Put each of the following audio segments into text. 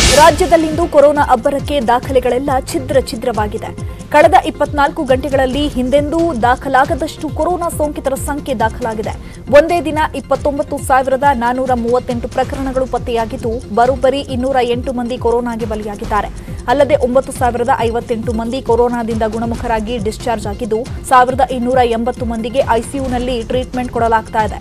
ರಾಜ್ಯದಲ್ಲಿಂದು corona ಅಬ್ಬರಕ್ಕೆ ದಾಖಲೆಗಳೆಲ್ಲ ಛಿದ್ರ ಛಿದ್ರವಾಗಿದೆ ಕಳೆದ ಇಪ್ಪತ್ನಾಲ್ಕು ಗಂಟೆಗಳಲ್ಲಿ ಹಿಂದೆಂದೂ ದಾಖಲಾಗದಷ್ಟು ಕೊರೋನಾ ಸೋಂಕಿತರ ಸಂಖ್ಯೆ ದಾಖಲಾಗಿದೆ ಒಂದೇ ದಿನ ಇಪ್ಪತ್ತೊಂಬತ್ತು ಸಾವಿರದ ನಾನೂರ ಮೂವತ್ತೆಂಟು ಪ್ರಕರಣಗಳು ಪತ್ತೆಯಾಗಿದ್ದು ಬರೋಬ್ಬರಿ ಇನ್ನೂರ ಎಂಟು ಮಂದಿ ಕೊರೋನಾಗೆ ಬಲಿಯಾಗಿದ್ದಾರೆ ಅಲ್ಲದೆ ಒಂಬತ್ತು ಸಾವಿರದ ಐವತ್ತೆಂಟು ಮಂದಿ ಕೊರೋನಾದಿಂದ ಗುಣಮುಖರಾಗಿ ಡಿಸ್ಚಾರ್ಜ್ ಆಗಿದ್ದು ಸಾವಿರದ ಇನ್ನೂರ ಎಂಬತ್ತು ಮಂದಿಗೆ ಐಸಿಯುನಲ್ಲಿ ಟ್ರೀಟ್ಮೆಂಟ್ ಕೊಡಲಾಗ್ತಾ ಇದೆ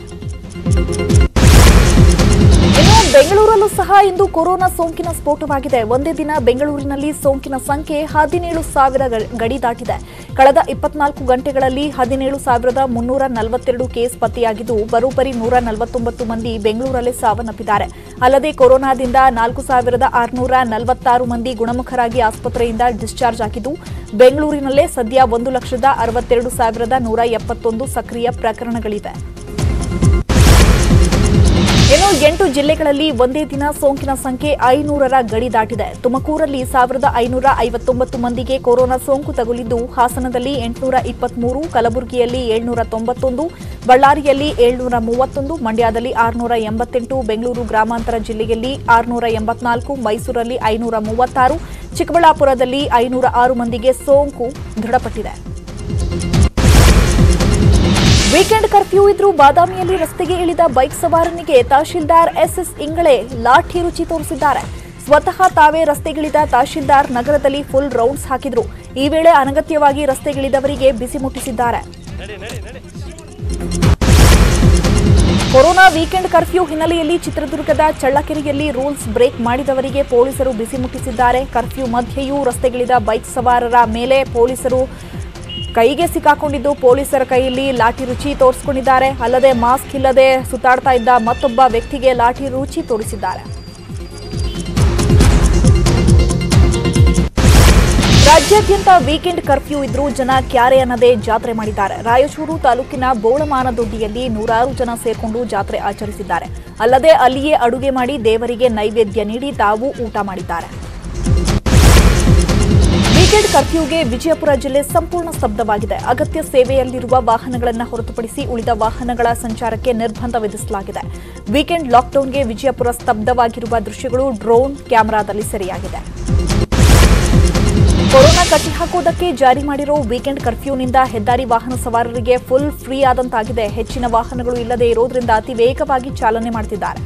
ಇನ್ನು ಬೆಂಗಳೂರಲ್ಲೂ ಸಹ ಇಂದು ಕೊರೋನಾ ಸೋಂಕಿನ ಸ್ಫೋಟವಾಗಿದೆ ಒಂದೇ ದಿನ ಬೆಂಗಳೂರಿನಲ್ಲಿ ಸೋಂಕಿನ ಸಂಖ್ಯೆ ಹದಿನೇಳು ಸಾವಿರ ಗ- ಗಡಿ ದಾಟಿದೆ ಕಳೆದ ಇಪ್ಪತ್ನಾಲ್ಕು ಗಂಟೆಗಳಲ್ಲಿ ಹದಿನೇಳು ಸಾವಿರದ ಮುನ್ನೂರ ನಲವತ್ತೆರಡು ಕೇಸ್ ಪತ್ತೆಯಾಗಿದ್ದು ಬರೋಬ್ಬರಿ ನೂರ ನಲವತ್ತೊಂಬತ್ತು ಮಂದಿ ಬೆಂಗಳೂರಲ್ಲೇ ಸಾವನ್ನಪ್ಪಿದ್ದಾರೆ ಅಲ್ಲದೆ ಕೊರೋನಾದಿಂದ ನಾಲ್ಕು ಸಾವಿರದ ಆರುನೂರ ನಲವತ್ತಾರು ಮಂದಿ ಗುಣಮುಖರಾಗಿ ಆಸ್ಪತ್ರೆಯಿಂದ ಡಿಸ್ಚಾರ್ಜ್ ಆಗಿದ್ದು ಬೆಂಗಳೂರಿನಲ್ಲೇ ಸದ್ಯ ಒಂದು ಲಕ್ಷದ ಅರವತ್ತೆರಡು ಸಾವಿರದ ನೂರ ಎಪ್ಪತ್ತೊಂದು ಸಕ್ರಿಯ ಪ್ರಕರಣಗಳಿವೆ ಇನ್ನು ಎಂಟು ಜಿಲ್ಲೆಗಳಲ್ಲಿ ಒಂದೇ ದಿನ ಸೋಂಕಿನ ಸಂಖ್ಯೆ ಐನೂರರ ಗಡಿ ದಾಟಿದೆ ತುಮಕೂರಲ್ಲಿ ಸಾವಿರದ ಐನೂರ ಐವತ್ತೊಂಬತ್ತು ಮಂದಿಗೆ ಕೊರೋನಾ ಸೋಂಕು ತಗುಲಿದ್ದು ಹಾಸನದಲ್ಲಿ ಎಂಟುನೂರ ಇಪ್ಪತ್ಮೂರು ಕಲಬುರಗಿಯಲ್ಲಿ ಏಳ್ನೂರ ತೊಂಬತ್ತೊಂದು ಬಳ್ಳಾರಿಯಲ್ಲಿ ಏಳ್ನೂರ ಮೂವತ್ತೊಂದು ಮಂಡ್ಯದಲ್ಲಿ ಆರುನೂರ ಎಂಬತ್ತೆಂಟು ಬೆಂಗಳೂರು ಗ್ರಾಮಾಂತರ ಜಿಲ್ಲೆಯಲ್ಲಿ ಆರುನೂರ ಎಂಬತ್ನಾಲ್ಕು ಮೈಸೂರಲ್ಲಿ ಐನೂರ ಮೂವತ್ತಾರು ಚಿಕ್ಕಬಳ್ಳಾಪುರದಲ್ಲಿ ಐನೂರ ಆರು ಮಂದಿಗೆ ಸೋಂಕು ದೃಢಪಟ್ಟಿದೆ ವೀಕೆಂಡ್ ಕರ್ಫ್ಯೂ ಇದ್ರೂ ಬಾದಾಮಿಯಲ್ಲಿ ರಸ್ತೆಗೆ ಇಳಿದ ಬೈಕ್ ಸವಾರನಿಗೆ ತಹಶೀಲ್ದಾರ್ ಎಸ್ಎಸ್ ಇಂಗಳೆ ಲಾಠಿ ರುಚಿ ತೋರಿಸಿದ್ದಾರೆ ಸ್ವತಃ ತಾವೇ ರಸ್ತೆಗಿಳಿದ ತಹಶೀಲ್ದಾರ್ ನಗರದಲ್ಲಿ ಫುಲ್ ರೌಂಡ್ಸ್ ಹಾಕಿದ್ರು ಈ ವೇಳೆ ಅನಗತ್ಯವಾಗಿ ರಸ್ತೆಗಿಳಿದವರಿಗೆ ಬಿಸಿ ಮುಟ್ಟಿಸಿದ್ದಾರೆ ಕೊರೋನಾ ವೀಕೆಂಡ್ ಕರ್ಫ್ಯೂ ಹಿನ್ನೆಲೆಯಲ್ಲಿ ಚಿತ್ರದುರ್ಗದ ಚಳ್ಳಕೆರೆಯಲ್ಲಿ ರೂಲ್ಸ್ ಬ್ರೇಕ್ ಮಾಡಿದವರಿಗೆ ಪೊಲೀಸರು ಬಿಸಿ ಮುಟ್ಟಿಸಿದ್ದಾರೆ ಕರ್ಫ್ಯೂ ಮಧ್ಯೆಯೂ ರಸ್ತೆಗಿಳಿದ ಬೈಕ್ ಸವಾರರ ಮೇಲೆ ಪೊಲೀಸರು ಕೈಗೆ ಸಿಕ್ಕಾಕೊಂಡಿದ್ದು ಪೊಲೀಸರ ಕೈಯಲ್ಲಿ ಲಾಠಿ ರುಚಿ ತೋರಿಸಿಕೊಂಡಿದ್ದಾರೆ ಅಲ್ಲದೆ ಮಾಸ್ಕ್ ಇಲ್ಲದೆ ಸುತ್ತಾಡ್ತಾ ಇದ್ದ ಮತ್ತೊಬ್ಬ ವ್ಯಕ್ತಿಗೆ ಲಾಠಿ ರುಚಿ ತೋರಿಸಿದ್ದಾರೆ ರಾಜ್ಯಾದ್ಯಂತ ವೀಕೆಂಡ್ ಕರ್ಫ್ಯೂ ಇದ್ರೂ ಜನ ಕ್ಯಾರೆ ಅನ್ನದೇ ಜಾತ್ರೆ ಮಾಡಿದ್ದಾರೆ ರಾಯಚೂರು ತಾಲೂಕಿನ ಬೋಳಮಾನದೊಡ್ಡಿಯಲ್ಲಿ ನೂರಾರು ಜನ ಸೇರ್ಕೊಂಡು ಜಾತ್ರೆ ಆಚರಿಸಿದ್ದಾರೆ ಅಲ್ಲದೆ ಅಲ್ಲಿಯೇ ಅಡುಗೆ ಮಾಡಿ ದೇವರಿಗೆ ನೈವೇದ್ಯ ನೀಡಿ ತಾವು ಊಟ ಮಾಡಿದ್ದಾರೆ ವೀಕೆಂಡ್ ಕರ್ಫ್ಯೂಗೆ ವಿಜಯಪುರ ಜಿಲ್ಲೆ ಸಂಪೂರ್ಣ ಸ್ತಬ್ಧವಾಗಿದೆ ಅಗತ್ಯ ಸೇವೆಯಲ್ಲಿರುವ ವಾಹನಗಳನ್ನು ಹೊರತುಪಡಿಸಿ ಉಳಿದ ವಾಹನಗಳ ಸಂಚಾರಕ್ಕೆ ನಿರ್ಬಂಧ ವಿಧಿಸಲಾಗಿದೆ ವೀಕೆಂಡ್ ಲಾಕ್ಡೌನ್ಗೆ ವಿಜಯಪುರ ಸ್ತಬ್ಧವಾಗಿರುವ ದೃಶ್ಯಗಳು ಡ್ರೋನ್ ಕ್ಯಾಮೆರಾದಲ್ಲಿ ಸೆರೆಯಾಗಿದೆ ಕೊರೋನಾ ಕಟ್ಟಿಹಾಕುವುದಕ್ಕೆ ಜಾರಿ ಮಾಡಿರೋ ವೀಕೆಂಡ್ ಕರ್ಫ್ಯೂನಿಂದ ಹೆದ್ದಾರಿ ವಾಹನ ಸವಾರರಿಗೆ ಫುಲ್ ಫ್ರೀ ಆದಂತಾಗಿದೆ ಹೆಚ್ಚಿನ ವಾಹನಗಳು ಇಲ್ಲದೆ ಇರೋದ್ರಿಂದ ಅತಿ ವೇಗವಾಗಿ ಚಾಲನೆ ಮಾಡುತ್ತಿದ್ದಾರೆ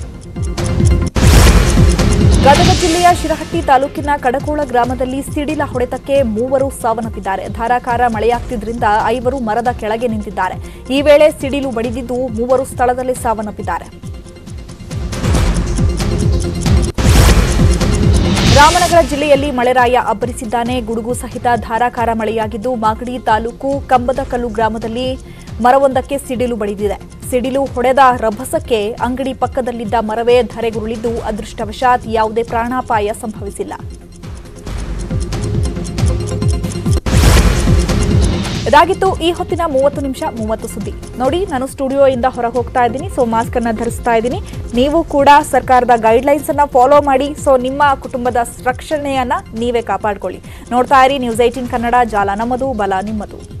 ಗದಗ ಜಿಲ್ಲೆಯ ಶಿರಹಟ್ಟಿ ತಾಲೂಕಿನ ಕಡಕೋಳ ಗ್ರಾಮದಲ್ಲಿ ಸಿಡಿಲ ಹೊಡೆತಕ್ಕೆ ಮೂವರು ಸಾವನ್ನಪ್ಪಿದ್ದಾರೆ ಧಾರಾಕಾರ ಮಳೆಯಾಗ್ತಿದ್ರಿಂದ ಐವರು ಮರದ ಕೆಳಗೆ ನಿಂತಿದ್ದಾರೆ ಈ ವೇಳೆ ಸಿಡಿಲು ಬಡಿದಿದ್ದು ಮೂವರು ಸ್ಥಳದಲ್ಲೇ ಸಾವನ್ನಪ್ಪಿದ್ದಾರೆ ರಾಮನಗರ ಜಿಲ್ಲೆಯಲ್ಲಿ ಮಳೆರಾಯ ಅಬ್ಬರಿಸಿದ್ದಾನೆ ಗುಡುಗು ಸಹಿತ ಧಾರಾಕಾರ ಮಳೆಯಾಗಿದ್ದು ಮಾಗಡಿ ತಾಲೂಕು ಕಂಬದಕಲ್ಲು ಗ್ರಾಮದಲ್ಲಿ ಮರವೊಂದಕ್ಕೆ ಸಿಡಿಲು ಬಡಿದಿದೆ ಸಿಡಿಲು ಹೊಡೆದ ರಭಸಕ್ಕೆ ಅಂಗಡಿ ಪಕ್ಕದಲ್ಲಿದ್ದ ಮರವೇ ಧರೆಗುರುಳಿದ್ದು ಅದೃಷ್ಟವಶಾತ್ ಯಾವುದೇ ಪ್ರಾಣಾಪಾಯ ಸಂಭವಿಸಿಲ್ಲ ಇದಾಗಿತ್ತು ಈ ಹೊತ್ತಿನ ಮೂವತ್ತು ನಿಮಿಷ ಮೂವತ್ತು ಸುದ್ದಿ ನೋಡಿ ನಾನು ಸ್ಟುಡಿಯೋಯಿಂದ ಹೊರ ಹೋಗ್ತಾ ಇದ್ದೀನಿ ಸೊ ಮಾಸ್ಕ್ ಅನ್ನ ಧರಿಸ್ತಾ ಇದ್ದೀನಿ ನೀವು ಕೂಡ ಸರ್ಕಾರದ ಗೈಡ್ಲೈನ್ಸ್ ಅನ್ನ ಫಾಲೋ ಮಾಡಿ ಸೊ ನಿಮ್ಮ ಕುಟುಂಬದ ರಕ್ಷಣೆಯನ್ನ ನೀವೇ ಕಾಪಾಡ್ಕೊಳ್ಳಿ ನೋಡ್ತಾ ಇರಿ ನ್ಯೂಸ್ ಏಟೀನ್ ಕನ್ನಡ ಜಾಲ ನಮ್ಮದು ಬಲ ನಿಮ್ಮದು